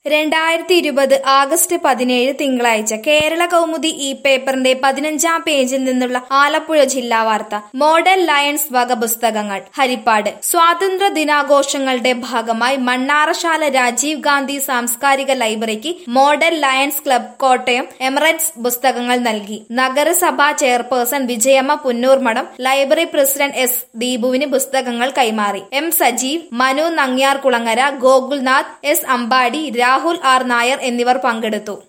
രണ്ടായിരത്തി ഇരുപത് ആഗസ്റ്റ് പതിനേഴ് തിങ്കളാഴ്ച കേരള കൗമുദി ഈ പേപ്പറിന്റെ പതിനഞ്ചാം പേജിൽ നിന്നുള്ള ആലപ്പുഴ ജില്ലാ വാർത്ത മോഡൽ ലയൺസ് വക പുസ്തകങ്ങൾ ഹരിപ്പാട് സ്വാതന്ത്ര്യ ദിനാഘോഷങ്ങളുടെ ഭാഗമായി മണ്ണാറശാല രാജീവ് ഗാന്ധി സാംസ്കാരിക ലൈബ്രറിക്ക് model lions club Kottayam Emirates പുസ്തകങ്ങൾ നൽകി നഗരസഭാ chairperson Vijayamma Punnoormadom library president S ദീപുവിന് പുസ്തകങ്ങൾ കൈമാറി M Sajeev Manu Nangyar Kulangara Gokulnath S Ambadi Rahul R Nair എന്നിവർ പങ്കെടുത്തു